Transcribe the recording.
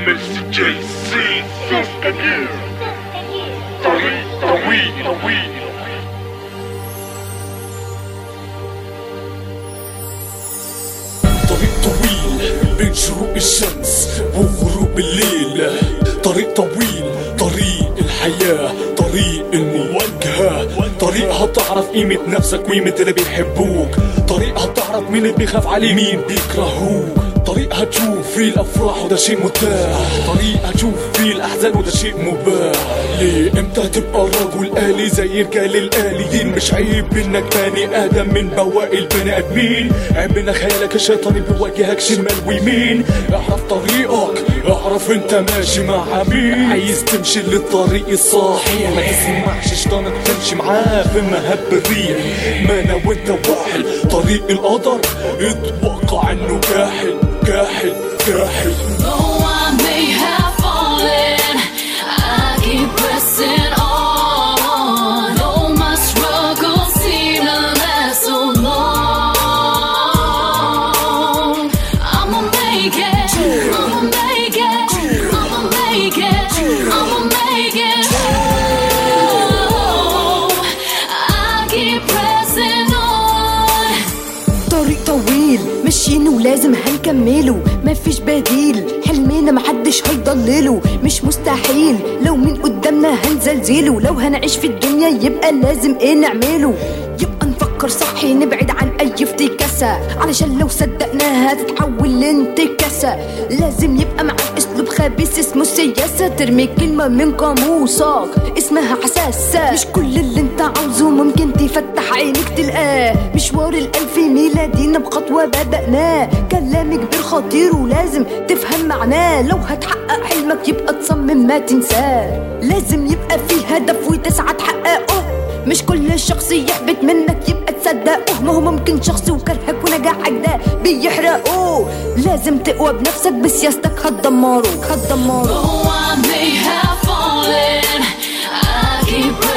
ميسي جي سي طريق طويل طويل طريق طويل بين شروق الشمس وغروب الليل طريق طويل طريق الحياة طريق المواجهة طريق هتعرف قيمة نفسك وقيمة اللي بيحبوك طريق هتعرف مين اللي بيخاف عليه مين بيكرهوك طريق هتشوف فيه الافراح وده شيء متاح طريق هتشوف فيه الاحزان وده شيء مباح ليه امتى تبقى رجل آلي زي رجال الآليين مش عيب انك بني ادم من بواقي البني ادمين عيب ان خيالك الشيطاني بيواجهك شمال ويمين اعرف طريقك اعرف انت ماشي مع مين عايز تمشي للطريق الصحيح ما تسمعش شيطانك تمشي معاه في مهب الريح ما انا وانت واحد طريق القدر اتوقع انه كاحل كاحل كاحل Though I may have fallen, I keep pressing on. Though my struggles seem to last so long, I'ma make it. I'ma make it. I'ma make it. I'ma make it. Oh, I keep pressing on. طريق طويل ماشيين ولازم هنكمله مفيش بديل حلمنا محدش هيضلله مش مستحيل لو من قدامنا هنزلزله لو هنعيش في الدنيا يبقى لازم ايه نعمله يبقى نفكر صح نبعد عن اي افتكاسة علشان لو صدقناها تتحول لانتكاسة لازم يبقى معاك اسلوب خبيث اسمه السياسة ترمي كلمة من قاموسك اسمها حساسة مش كل اللي انت عاوزه ممكن تفتح عينك تلقاه مشوار الألف ميلادينا بخطوة بدأناه كلام كبير خطير ولازم تفهم معناه لو هتحقق حلمك يبقى تصمم ما تنساه لازم يبقى في هدف وتسعى تحققه مش كل شخص يحبط منك يبقى تصدقه ما هو ممكن شخص وكرهك ونجاحك ده بيحرقه لازم تقوى بنفسك بسياستك هتدمره هتدمره Though I may have fallen, I keep